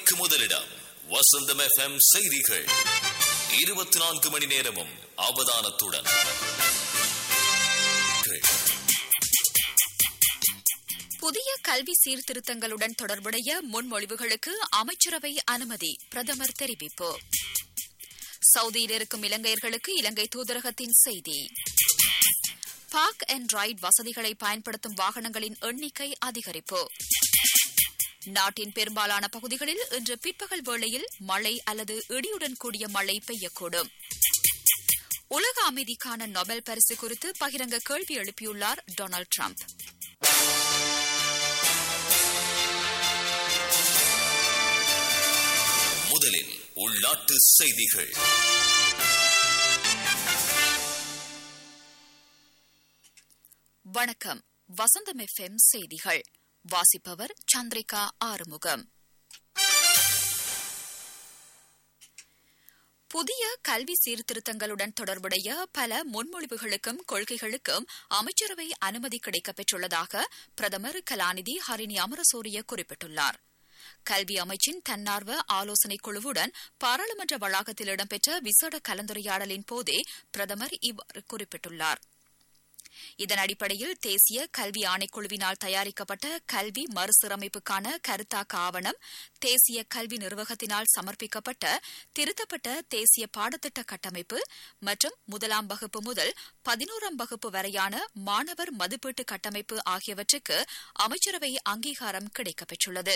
செய்திகளுக்கு முதலிடம் வசந்தம் எஃப்எம் செய்திகள் இருபத்தி நான்கு மணி நேரமும் அவதானத்துடன் புதிய கல்வி சீர்திருத்தங்களுடன் தொடர்புடைய முன்மொழிவுகளுக்கு அமைச்சரவை அனுமதி பிரதமர் தெரிவிப்பு சவுதியில் இருக்கும் இலங்கையர்களுக்கு இலங்கை தூதரகத்தின் செய்தி பார்க் அண்ட் ரைட் வசதிகளை பயன்படுத்தும் வாகனங்களின் எண்ணிக்கை அதிகரிப்பு நாட்டின் பெரும்பாலான பகுதிகளில் இன்று பிற்பகல் வேளையில் மழை அல்லது இடியுடன் கூடிய மழை பெய்யக்கூடும் உலக அமைதிக்கான நொபல் பரிசு குறித்து பகிரங்க கேள்வி எழுப்பியுள்ளார் டொனால்டு டிரம்ப் முதலில் உள்நாட்டு செய்திகள் வணக்கம் வசந்தம் எஃப்எம் செய்திகள் வாசிப்பவர் சந்திரிகா ஆறுமுகம் புதிய கல்வி சீர்திருத்தங்களுடன் தொடர்புடைய பல முன்மொழிவுகளுக்கும் கொள்கைகளுக்கும் அமைச்சரவை அனுமதி கிடைக்கப்பெற்றுள்ளதாக பிரதமர் கலாநிதி ஹரிணி அமரசூரிய குறிப்பிட்டுள்ளார் கல்வி அமைச்சின் தன்னார்வ ஆலோசனைக் குழுவுடன் பாராளுமன்ற வளாகத்தில் இடம்பெற்ற விசேட கலந்துரையாடலின் போதே பிரதமர் இவ்வாறு குறிப்பிட்டுள்ளார் இதன் அடிப்படையில் தேசிய கல்வி ஆணைக்குழுவினால் தயாரிக்கப்பட்ட கல்வி மறுசீரமைப்புக்கான கருத்தாக்க ஆவணம் தேசிய கல்வி நிர்வாகத்தினால் சமர்ப்பிக்கப்பட்ட திருத்தப்பட்ட தேசிய பாடத்திட்ட கட்டமைப்பு மற்றும் முதலாம் வகுப்பு முதல் பதினோராம் வகுப்பு வரையான மாணவர் மதிப்பீட்டு கட்டமைப்பு ஆகியவற்றுக்கு அமைச்சரவை அங்கீகாரம் கிடைக்கப்பெற்றுள்ளது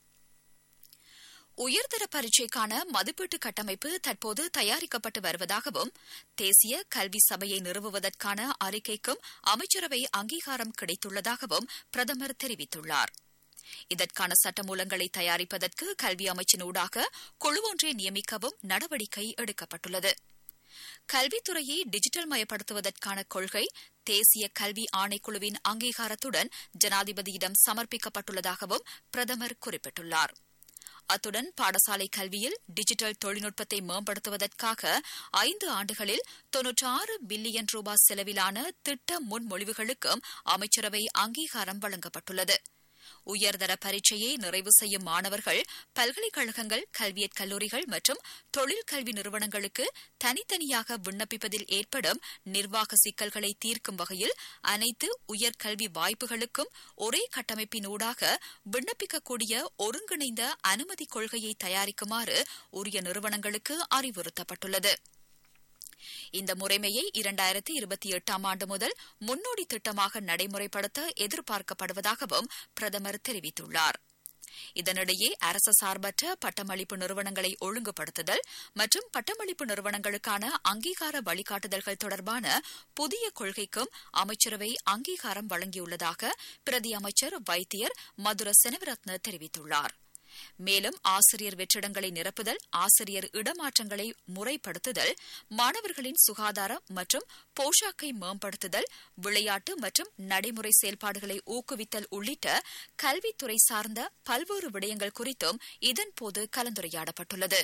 உயர்தர பரீட்சைக்கான மதிப்பீட்டு கட்டமைப்பு தற்போது தயாரிக்கப்பட்டு வருவதாகவும் தேசிய கல்வி சபையை நிறுவுவதற்கான அறிக்கைக்கும் அமைச்சரவை அங்கீகாரம் கிடைத்துள்ளதாகவும் பிரதமர் தெரிவித்துள்ளார் இதற்கான சட்டமூலங்களை தயாரிப்பதற்கு கல்வி அமைச்சினூடாக குழு ஒன்றை நியமிக்கவும் நடவடிக்கை எடுக்கப்பட்டுள்ளது கல்வித்துறையை டிஜிட்டல் மயப்படுத்துவதற்கான கொள்கை தேசிய கல்வி ஆணைக்குழுவின் அங்கீகாரத்துடன் ஜனாதிபதியிடம் சமர்ப்பிக்கப்பட்டுள்ளதாகவும் பிரதமர் குறிப்பிட்டுள்ளார் அத்துடன் பாடசாலை கல்வியில் டிஜிட்டல் தொழில்நுட்பத்தை மேம்படுத்துவதற்காக ஐந்து ஆண்டுகளில் தொன்னூற்றி ஆறு பில்லியன் ரூபாய் செலவிலான திட்ட முன்மொழிவுகளுக்கும் அமைச்சரவை அங்கீகாரம் வழங்கப்பட்டுள்ளது உயர்தர பரீட்சையை நிறைவு செய்யும் மாணவர்கள் பல்கலைக்கழகங்கள் கல்வியற் கல்லூரிகள் மற்றும் தொழில் கல்வி நிறுவனங்களுக்கு தனித்தனியாக விண்ணப்பிப்பதில் ஏற்படும் நிர்வாக சிக்கல்களை தீர்க்கும் வகையில் அனைத்து உயர்கல்வி வாய்ப்புகளுக்கும் ஒரே கட்டமைப்பினூடாக விண்ணப்பிக்கக்கூடிய ஒருங்கிணைந்த அனுமதி கொள்கையை தயாரிக்குமாறு உரிய நிறுவனங்களுக்கு அறிவுறுத்தப்பட்டுள்ளது இந்த முறைமையை இரண்டாயிரத்தி இருபத்தி எட்டாம் ஆண்டு முதல் முன்னோடி திட்டமாக நடைமுறைப்படுத்த எதிர்பார்க்கப்படுவதாகவும் பிரதமர் தெரிவித்துள்ளார் இதனிடையே அரசு சார்பற்ற பட்டமளிப்பு நிறுவனங்களை ஒழுங்குபடுத்துதல் மற்றும் பட்டமளிப்பு நிறுவனங்களுக்கான அங்கீகார வழிகாட்டுதல்கள் தொடர்பான புதிய கொள்கைக்கும் அமைச்சரவை அங்கீகாரம் வழங்கியுள்ளதாக பிரதி அமைச்சர் வைத்தியர் மதுர செனவிரத்ன தெரிவித்துள்ளார் மேலும் ஆசிரியர் வெற்றிடங்களை நிரப்புதல் ஆசிரியர் இடமாற்றங்களை முறைப்படுத்துதல் மாணவர்களின் சுகாதாரம் மற்றும் போஷாக்கை மேம்படுத்துதல் விளையாட்டு மற்றும் நடைமுறை செயல்பாடுகளை ஊக்குவித்தல் உள்ளிட்ட கல்வித்துறை சார்ந்த பல்வேறு விடயங்கள் குறித்தும் இதன்போது கலந்துரையாடப்பட்டுள்ளது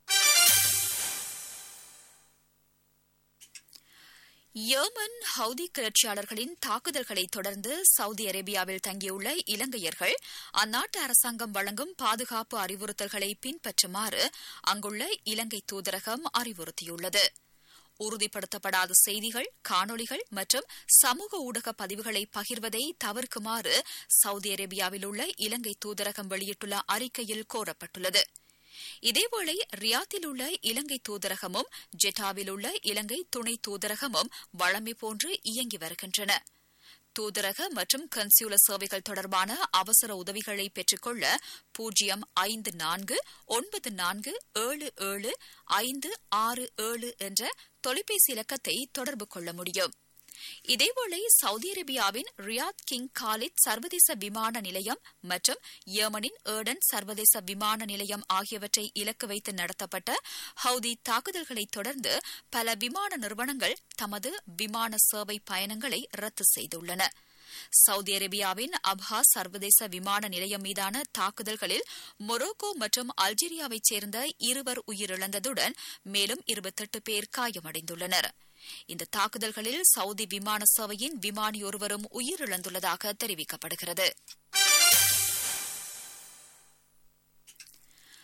யேமன் ஹவுதி கிளர்ச்சியாளர்களின் தாக்குதல்களை தொடர்ந்து சவுதி அரேபியாவில் தங்கியுள்ள இலங்கையர்கள் அந்நாட்டு அரசாங்கம் வழங்கும் பாதுகாப்பு அறிவுறுத்தல்களை பின்பற்றுமாறு அங்குள்ள இலங்கை தூதரகம் அறிவுறுத்தியுள்ளது உறுதிப்படுத்தப்படாத செய்திகள் காணொலிகள் மற்றும் சமூக ஊடக பதிவுகளை பகிர்வதை தவிர்க்குமாறு சவுதி அரேபியாவில் உள்ள இலங்கை தூதரகம் வெளியிட்டுள்ள அறிக்கையில் கோரப்பட்டுள்ளது இதேவேளை ரியாத்தில் உள்ள இலங்கை தூதரகமும் ஜெட்டாவில் உள்ள இலங்கை துணை தூதரகமும் வழமை போன்று இயங்கி வருகின்றன தூதரக மற்றும் கன்சியூலர் சேவைகள் தொடர்பான அவசர உதவிகளை பெற்றுக்கொள்ள பூஜ்ஜியம் ஐந்து நான்கு ஒன்பது நான்கு ஏழு ஏழு ஐந்து ஆறு ஏழு என்ற தொலைபேசி இலக்கத்தை தொடர்பு கொள்ள முடியும் இதேவேளை சவுதி அரேபியாவின் ரியாத் கிங் காலித் சர்வதேச விமான நிலையம் மற்றும் யேமனின் ஏடன் சர்வதேச விமான நிலையம் ஆகியவற்றை இலக்கு வைத்து நடத்தப்பட்ட ஹவுதி தாக்குதல்களை தொடர்ந்து பல விமான நிறுவனங்கள் தமது விமான சேவை பயணங்களை ரத்து செய்துள்ளன சவுதி அரேபியாவின் அப்ஹா சர்வதேச விமான நிலையம் மீதான தாக்குதல்களில் மொரோக்கோ மற்றும் அல்ஜீரியாவைச் சேர்ந்த இருவர் உயிரிழந்ததுடன் மேலும் இருபத்தெட்டு பேர் காயமடைந்துள்ளனர் இந்த தாக்குதல்களில் சவுதி விமான சேவையின் விமானி ஒருவரும் உயிரிழந்துள்ளதாக தெரிவிக்கப்படுகிறது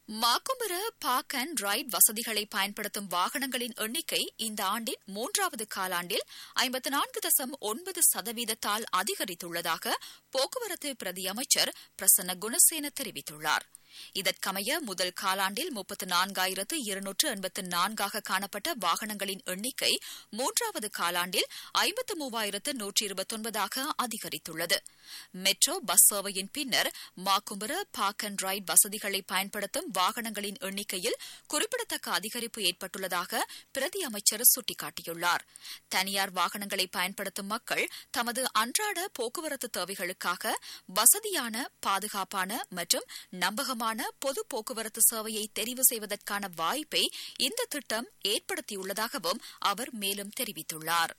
மாக்கும்பர பார்க் அண்ட் ரைட் வசதிகளை பயன்படுத்தும் வாகனங்களின் எண்ணிக்கை இந்த ஆண்டின் மூன்றாவது காலாண்டில் ஐம்பத்து நான்கு தசம் ஒன்பது சதவீதத்தால் அதிகரித்துள்ளதாக போக்குவரத்து பிரதி அமைச்சர் பிரசன்ன குணசேன தெரிவித்துள்ளார் இதற்கமைய முதல் காலாண்டில் முப்பத்து நான்காயிரத்து இருநூற்று எண்பத்து நான்காக காணப்பட்ட வாகனங்களின் எண்ணிக்கை மூன்றாவது காலாண்டில் ஐம்பத்து மூவாயிரத்து நூற்றி இருபத்தொன்பதாக அதிகரித்துள்ளது மெட்ரோ பஸ் சேவையின் பின்னர் மாக்கும்பர பார்க் அண்ட் ரைட் வசதிகளை பயன்படுத்தும் வாகனங்களின் எண்ணிக்கையில் குறிப்பிடத்தக்க அதிகரிப்பு ஏற்பட்டுள்ளதாக பிரதி அமைச்சர் சுட்டிக்காட்டியுள்ளார் தனியார் வாகனங்களை பயன்படுத்தும் மக்கள் தமது அன்றாட போக்குவரத்து தேவைகளுக்காக வசதியான பாதுகாப்பான மற்றும் நம்பகமான பொது போக்குவரத்து சேவையை தெரிவு செய்வதற்கான வாய்ப்பை இந்த திட்டம் ஏற்படுத்தியுள்ளதாகவும் அவர் மேலும் தெரிவித்துள்ளார்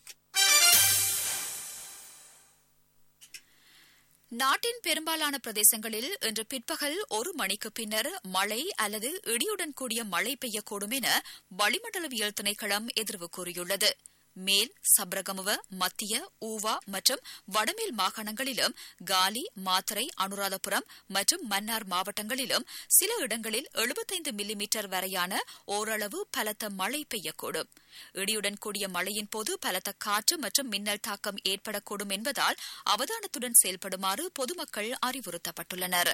நாட்டின் பெரும்பாலான பிரதேசங்களில் இன்று பிற்பகல் ஒரு மணிக்கு பின்னர் மழை அல்லது இடியுடன் கூடிய மழை பெய்யக்கூடும் என வளிமண்டலவியல் திணைக்களம் எதிர்வு கூறியுள்ளது மேல் சப்ரகமுவ மத்திய ஊவா மற்றும் வடமேல் மாகாணங்களிலும் காலி மாத்தரை அனுராதபுரம் மற்றும் மன்னார் மாவட்டங்களிலும் சில இடங்களில் எழுபத்தைந்து மில்லிமீட்டர் வரையான ஓரளவு பலத்த மழை பெய்யக்கூடும் இடியுடன் கூடிய மழையின் போது பலத்த காற்று மற்றும் மின்னல் தாக்கம் ஏற்படக்கூடும் என்பதால் அவதானத்துடன் செயல்படுமாறு பொதுமக்கள் அறிவுறுத்தப்பட்டுள்ளனா்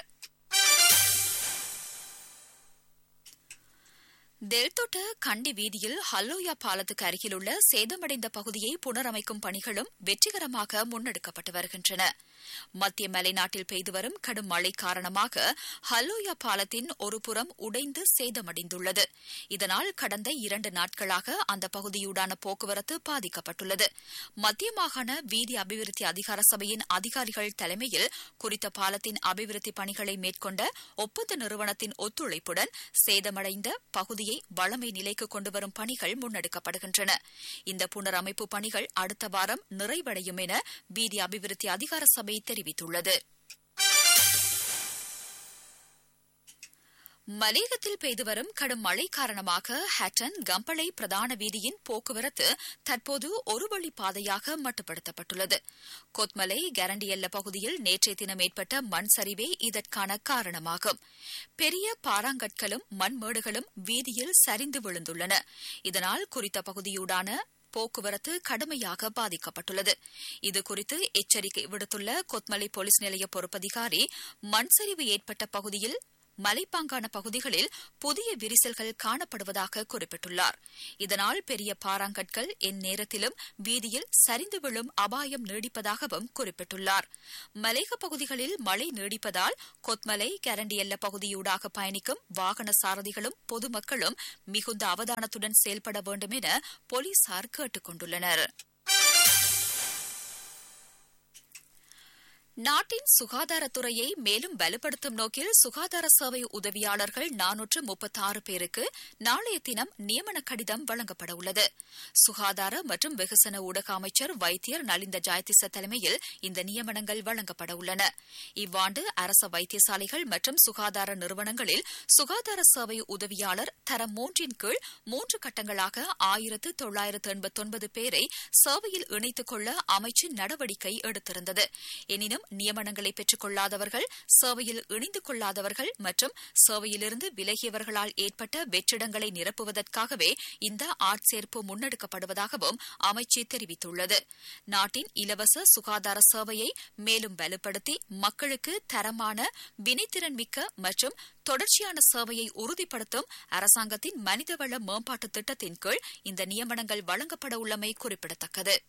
தெல்தொட்ட கண்டி வீதியில் ஹல்லோயா பாலத்துக்கு அருகிலுள்ள சேதமடைந்த பகுதியை புனரமைக்கும் பணிகளும் வெற்றிகரமாக முன்னெடுக்கப்பட்டு வருகின்றன மத்திய மலைநாட்டில் பெய்து வரும் கடும் மழை காரணமாக ஹல்லோயா பாலத்தின் ஒரு புறம் உடைந்து சேதமடைந்துள்ளது இதனால் கடந்த இரண்டு நாட்களாக அந்த பகுதியூடான போக்குவரத்து பாதிக்கப்பட்டுள்ளது மத்திய மாகாண வீதி அபிவிருத்தி அதிகார சபையின் அதிகாரிகள் தலைமையில் குறித்த பாலத்தின் அபிவிருத்தி பணிகளை மேற்கொண்ட ஒப்பந்த நிறுவனத்தின் ஒத்துழைப்புடன் சேதமடைந்த பகுதியை வளமை நிலைக்கு கொண்டுவரும் பணிகள் முன்னெடுக்கப்படுகின்றன இந்த புனரமைப்பு பணிகள் அடுத்த வாரம் நிறைவடையும் என வீதி அபிவிருத்தி அதிகார சபை தெரிவித்துள்ளது மலேகத்தில் பெய்து வரும் கடும் மழை காரணமாக ஹட்டன் கம்பளை பிரதான வீதியின் போக்குவரத்து தற்போது ஒரு வழி பாதையாக மட்டுப்படுத்தப்பட்டுள்ளது கொத்மலை கரண்டியல்ல பகுதியில் நேற்றைய தினம் ஏற்பட்ட மண் சரிவே இதற்கான காரணமாகும் பெரிய பாறாங்கற்களும் மண்மேடுகளும் வீதியில் சரிந்து விழுந்துள்ளன இதனால் குறித்த பகுதியூடான போக்குவரத்து கடுமையாக பாதிக்கப்பட்டுள்ளது இதுகுறித்து எச்சரிக்கை விடுத்துள்ள கொத்மலை போலீஸ் நிலைய பொறுப்பதிகாரி மண் சரிவு ஏற்பட்ட பகுதியில் மலைப்பாங்கான பகுதிகளில் புதிய விரிசல்கள் காணப்படுவதாக குறிப்பிட்டுள்ளார் இதனால் பெரிய பாறாங்கற்கள் எந்நேரத்திலும் வீதியில் சரிந்து விழும் அபாயம் நீடிப்பதாகவும் குறிப்பிட்டுள்ளார் மலைக பகுதிகளில் மழை நீடிப்பதால் கொத்மலை கரண்டியல்ல பகுதியூடாக பயணிக்கும் வாகன சாரதிகளும் பொதுமக்களும் மிகுந்த அவதானத்துடன் செயல்பட வேண்டும் என போலீசார் கேட்டுக் கொண்டுள்ளனா் நாட்டின் சுகாதாரத்துறையை மேலும் வலுப்படுத்தும் நோக்கில் சுகாதார சேவை உதவியாளர்கள் நானூற்று முப்பத்தாறு பேருக்கு நாளைய தினம் நியமன கடிதம் வழங்கப்பட உள்ளது சுகாதார மற்றும் வெகுசன ஊடக அமைச்சர் வைத்தியர் நலிந்த ஜாயதிச தலைமையில் இந்த நியமனங்கள் வழங்கப்பட உள்ளன இவ்வாண்டு அரச வைத்தியசாலைகள் மற்றும் சுகாதார நிறுவனங்களில் சுகாதார சேவை உதவியாளர் தரம் மூன்றின் கீழ் மூன்று கட்டங்களாக ஆயிரத்து தொள்ளாயிரத்து எண்பத்தொன்பது பேரை சேவையில் இணைத்துக் கொள்ள அமைச்சு நடவடிக்கை எடுத்திருந்தது எனினும் நியமனங்களை பெற்றுக் கொள்ளாதவர்கள் சேவையில் இணைந்து கொள்ளாதவர்கள் மற்றும் சேவையிலிருந்து விலகியவர்களால் ஏற்பட்ட வெற்றிடங்களை நிரப்புவதற்காகவே இந்த ஆட்சேர்ப்பு முன்னெடுக்கப்படுவதாகவும் அமைச்சு தெரிவித்துள்ளது நாட்டின் இலவச சுகாதார சேவையை மேலும் வலுப்படுத்தி மக்களுக்கு தரமான வினைத்திறன் மிக்க மற்றும் தொடர்ச்சியான சேவையை உறுதிப்படுத்தும் அரசாங்கத்தின் மனிதவள மேம்பாட்டு திட்டத்தின் கீழ் இந்த நியமனங்கள் வழங்கப்பட உள்ளமை குறிப்பிடத்தக்கது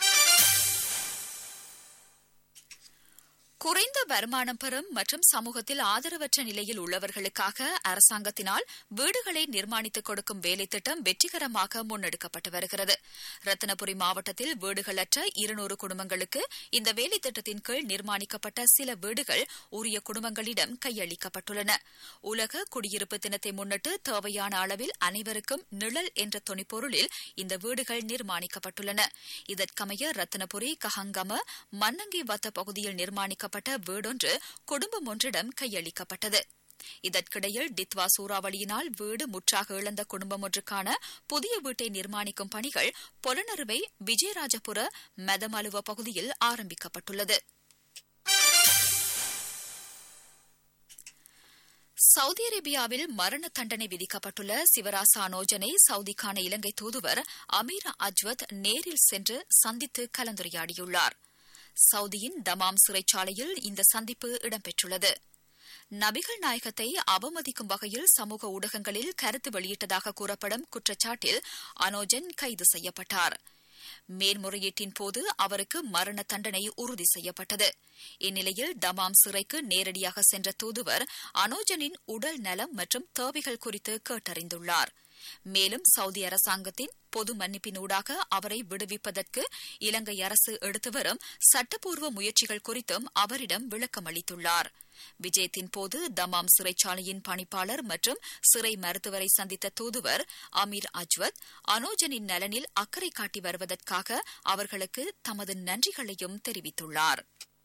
குறைந்த வருமானம் பெறும் மற்றும் சமூகத்தில் ஆதரவற்ற நிலையில் உள்ளவர்களுக்காக அரசாங்கத்தினால் வீடுகளை நிர்மாணித்துக் கொடுக்கும் வேலை திட்டம் வெற்றிகரமாக முன்னெடுக்கப்பட்டு வருகிறது ரத்தினபுரி மாவட்டத்தில் வீடுகளற்ற இருநூறு குடும்பங்களுக்கு இந்த வேலை திட்டத்தின் கீழ் நிர்மாணிக்கப்பட்ட சில வீடுகள் உரிய குடும்பங்களிடம் கையளிக்கப்பட்டுள்ளன உலக குடியிருப்பு தினத்தை முன்னிட்டு தேவையான அளவில் அனைவருக்கும் நிழல் என்ற துணிப்பொருளில் இந்த வீடுகள் நிர்மாணிக்கப்பட்டுள்ளன இதற்கமைய ரத்தினபுரி கஹங்கம மன்னங்கி வத்த பகுதியில் நிர்மாணிக்க அமைக்கப்பட்ட வீடொன்று குடும்பம் ஒன்றிடம் கையளிக்கப்பட்டது இதற்கிடையில் டித்வா சூறாவளியினால் வீடு முற்றாக இழந்த குடும்பம் ஒன்றுக்கான புதிய வீட்டை நிர்மாணிக்கும் பணிகள் பொலனறுவை விஜயராஜபுர மெதமலுவ பகுதியில் ஆரம்பிக்கப்பட்டுள்ளது சவுதி அரேபியாவில் மரண தண்டனை விதிக்கப்பட்டுள்ள சிவராச அனோஜனை சவுதிக்கான இலங்கை தூதுவர் அமீர் அஜ்வத் நேரில் சென்று சந்தித்து கலந்துரையாடியுள்ளார் சவுதியின் தமாம் சிறைச்சாலையில் இந்த சந்திப்பு இடம்பெற்றுள்ளது நபிகள் நாயகத்தை அவமதிக்கும் வகையில் சமூக ஊடகங்களில் கருத்து வெளியிட்டதாக கூறப்படும் குற்றச்சாட்டில் அனோஜன் கைது செய்யப்பட்டார் மேல்முறையீட்டின் போது அவருக்கு மரண தண்டனை உறுதி செய்யப்பட்டது இந்நிலையில் தமாம் சிறைக்கு நேரடியாக சென்ற தூதுவர் அனோஜனின் உடல் நலம் மற்றும் தேவைகள் குறித்து கேட்டறிந்துள்ளார் மேலும் சவுதி அரசாங்கத்தின் பொது மன்னிப்பினூடாக அவரை விடுவிப்பதற்கு இலங்கை அரசு எடுத்து வரும் சட்டப்பூர்வ முயற்சிகள் குறித்தும் அவரிடம் விளக்கம் அளித்துள்ளார் விஜயத்தின் போது தமாம் சிறைச்சாலையின் பணிப்பாளர் மற்றும் சிறை மருத்துவரை சந்தித்த தூதுவர் அமீர் அஜ்வத் அனோஜனின் நலனில் அக்கறை காட்டி வருவதற்காக அவர்களுக்கு தமது நன்றிகளையும் தெரிவித்துள்ளார்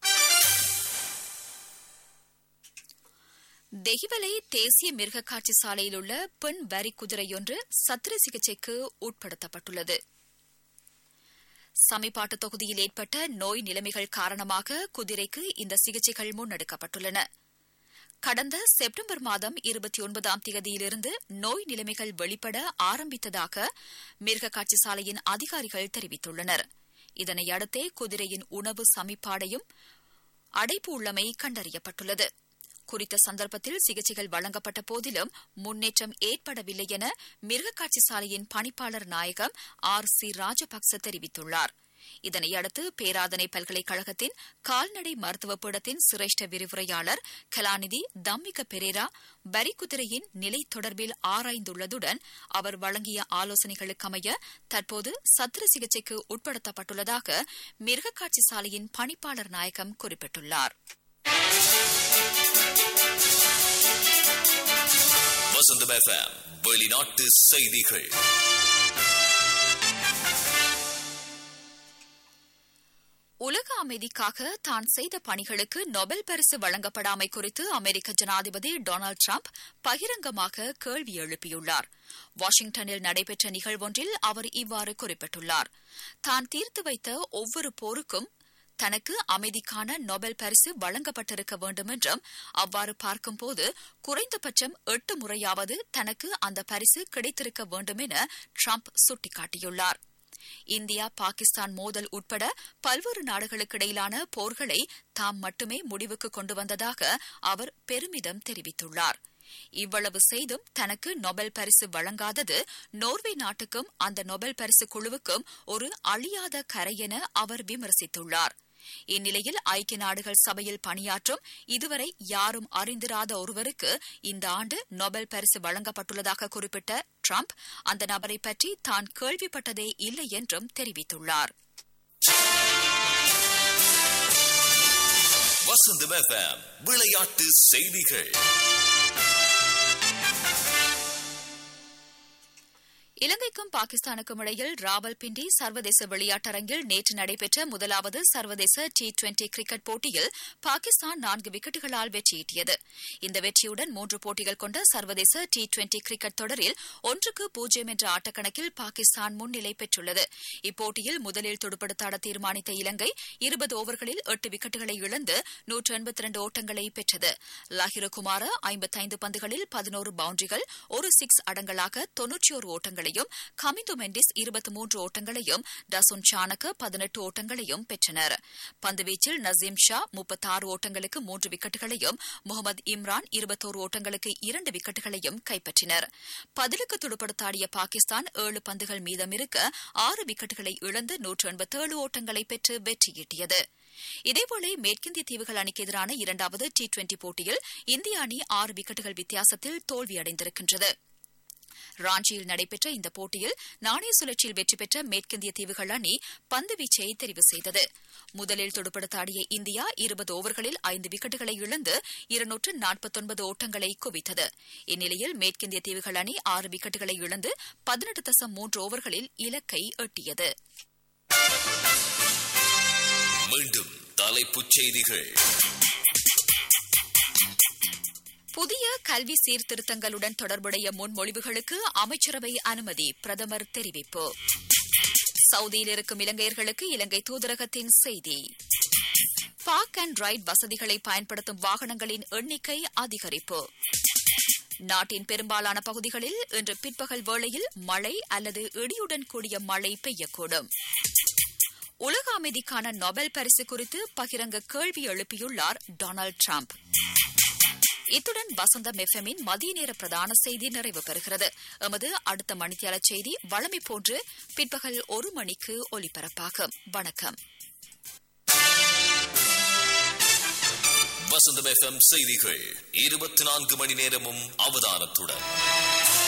தெஹிவலை தேசிய மிருக காட்சி சாலையில் உள்ள பெண் வரி குதிரையொன்று சத்திர சிகிச்சைக்கு உட்படுத்தப்பட்டுள்ளது சமிபாட்டு தொகுதியில் ஏற்பட்ட நோய் நிலைமைகள் காரணமாக குதிரைக்கு இந்த சிகிச்சைகள் முன்னெடுக்கப்பட்டுள்ளன கடந்த செப்டம்பர் மாதம் இருபத்தி ஒன்பதாம் தேதியிலிருந்து நோய் நிலைமைகள் வெளிப்பட ஆரம்பித்ததாக மிருக காட்சி சாலையின் அதிகாரிகள் தெரிவித்துள்ளனர் இதனையடுத்தே குதிரையின் உணவு சமிப்பாடையும் அடைப்பு உள்ளமை கண்டறியப்பட்டுள்ளது குறித்த சந்தர்ப்பத்தில் சிகிச்சைகள் வழங்கப்பட்ட போதிலும் முன்னேற்றம் ஏற்படவில்லை என மிருகக்காட்சி சாலையின் பணிப்பாளர் நாயகம் ஆர் சி ராஜபக்ச தெரிவித்துள்ளார் இதனையடுத்து பேராதனை பல்கலைக்கழகத்தின் கால்நடை மருத்துவ பீடத்தின் சிரேஷ்ட விரிவுரையாளர் கலாநிதி தம்மிக பெரேரா வரிக்குதிரையின் நிலை தொடர்பில் ஆராய்ந்துள்ளதுடன் அவர் வழங்கிய ஆலோசனைகளுக்கமைய தற்போது சத்திர சிகிச்சைக்கு உட்படுத்தப்பட்டுள்ளதாக மிருகக்காட்சி சாலையின் பணிப்பாளர் நாயகம் குறிப்பிட்டுள்ளார் வசந்தம் எஃப்எம் வெளிநாட்டு செய்திகள் உலக அமைதிக்காக தான் செய்த பணிகளுக்கு நொபல் பரிசு வழங்கப்படாமை குறித்து அமெரிக்க ஜனாதிபதி டொனால்டு டிரம்ப் பகிரங்கமாக கேள்வி எழுப்பியுள்ளார் வாஷிங்டனில் நடைபெற்ற நிகழ்வொன்றில் அவர் இவ்வாறு குறிப்பிட்டுள்ளார் தான் தீர்த்து வைத்த ஒவ்வொரு போருக்கும் தனக்கு அமைதிக்கான நொபல் பரிசு வழங்கப்பட்டிருக்க வேண்டும் என்றும் அவ்வாறு பார்க்கும்போது குறைந்தபட்சம் எட்டு முறையாவது தனக்கு அந்த பரிசு கிடைத்திருக்க வேண்டும் என ட்ரம்ப் சுட்டிக்காட்டியுள்ளார் இந்தியா பாகிஸ்தான் மோதல் உட்பட பல்வேறு நாடுகளுக்கிடையிலான போர்களை தாம் மட்டுமே முடிவுக்கு கொண்டு வந்ததாக அவர் பெருமிதம் தெரிவித்துள்ளார் இவ்வளவு செய்தும் தனக்கு நொபல் பரிசு வழங்காதது நோர்வே நாட்டுக்கும் அந்த நொபல் பரிசு குழுவுக்கும் ஒரு அழியாத கரை என அவர் விமர்சித்துள்ளார் இந்நிலையில் ஐக்கிய நாடுகள் சபையில் பணியாற்றும் இதுவரை யாரும் அறிந்திராத ஒருவருக்கு இந்த ஆண்டு நொபல் பரிசு வழங்கப்பட்டுள்ளதாக குறிப்பிட்ட ட்ரம்ப் அந்த நபரை பற்றி தான் கேள்விப்பட்டதே இல்லை என்றும் தெரிவித்துள்ளார் வசந்தம் எஃப்எம் விளையாட்டு செய்திகள் இலங்கைக்கும் பாகிஸ்தானுக்கும் இடையில் ராவல்பிண்டி சர்வதேச விளையாட்டரங்கில் நேற்று நடைபெற்ற முதலாவது சர்வதேச டி டுவெண்டி கிரிக்கெட் போட்டியில் பாகிஸ்தான் நான்கு விக்கெட்டுகளால் வெற்றியீட்டியது இந்த வெற்றியுடன் மூன்று போட்டிகள் கொண்ட சர்வதேச டி டுவெண்டி கிரிக்கெட் தொடரில் ஒன்றுக்கு பூஜ்ஜியம் என்ற ஆட்டக்கணக்கில் பாகிஸ்தான் முன்னிலை பெற்றுள்ளது இப்போட்டியில் முதலில் துடுப்படுத்தாட தீர்மானித்த இலங்கை இருபது ஓவர்களில் எட்டு விக்கெட்டுகளை இழந்து நூற்று எண்பத்தி இரண்டு ஓட்டங்களை பெற்றது லாஹிரகுமார ஐம்பத்தைந்து பந்துகளில் பதினோரு பவுண்டரிகள் ஒரு சிக்ஸ் அடங்கலாக தொன்னூற்றியோரு ஓட்டங்களையும் கமிந்து மெண்டிஸ் இருபத்தி மூன்று ஓட்டங்களையும் டசுன் சானக பதினெட்டு ஓட்டங்களையும் பெற்றனர் பந்துவீச்சில் நசீம் ஷா முப்பத்தாறு ஓட்டங்களுக்கு மூன்று விக்கெட்டுகளையும் முகமது இம்ரான் இருபத்தோரு ஓட்டங்களுக்கு இரண்டு விக்கெட்டுகளையும் கைப்பற்றினர் பதிலுக்கு துடுப்படுத்தாடிய பாகிஸ்தான் ஏழு பந்துகள் மீதமிருக்க ஆறு விக்கெட்டுகளை இழந்து நூற்று எண்பத்தேழு ஓட்டங்களை பெற்று வெற்றியீட்டியது இதேபோல மேற்கிந்திய தீவுகள் அணிக்கு எதிரான இரண்டாவது டி டுவெண்டி போட்டியில் இந்திய அணி ஆறு விக்கெட்டுகள் வித்தியாசத்தில் தோல்வியடைந்திருக்கின்றது ராஞ்சியில் நடைபெற்ற இந்த போட்டியில் நாணய சுழற்சியில் வெற்றி பெற்ற மேற்கிந்திய தீவுகள் அணி பந்து வீச்சை தெரிவு செய்தது முதலில் துடுப்படுத்தாடிய இந்தியா இருபது ஓவர்களில் ஐந்து விக்கெட்டுகளை இழந்து இருநூற்று நாற்பத்தொன்பது ஓட்டங்களை குவித்தது இந்நிலையில் மேற்கிந்திய தீவுகள் அணி ஆறு விக்கெட்டுகளை இழந்து பதினெட்டு தசம் மூன்று ஓவர்களில் இலக்கை எட்டியது மீண்டும் தலைப்புச் செய்திகள் புதிய கல்வி சீர்திருத்தங்களுடன் தொடர்புடைய முன்மொழிவுகளுக்கு அமைச்சரவை அனுமதி பிரதமர் தெரிவிப்பு சவுதியில் இருக்கும் இலங்கையர்களுக்கு இலங்கை தூதரகத்தின் செய்தி பார்க் அண்ட் ரைட் வசதிகளை பயன்படுத்தும் வாகனங்களின் எண்ணிக்கை அதிகரிப்பு நாட்டின் பெரும்பாலான பகுதிகளில் இன்று பிற்பகல் வேளையில் மழை அல்லது இடியுடன் கூடிய மழை பெய்யக்கூடும் உலக அமைதிக்கான நொபேல் பரிசு குறித்து பகிரங்க கேள்வி எழுப்பியுள்ளார் டொனால்டு டிரம்ப் இத்துடன் வசந்தம் எஃப்எம்மின் மதிய நேர பிரதான செய்தி நிறைவு பெறுகிறது எமது அடுத்த மணித்தியால செய்தி வழமை போன்று பிற்பகல் ஒரு மணிக்கு ஒலிபரப்பாகும் வணக்கம் வசந்தம் எஃப்எம் செய்திகள் இருபத்தி நான்கு மணி நேரமும் அவதானத்துடன்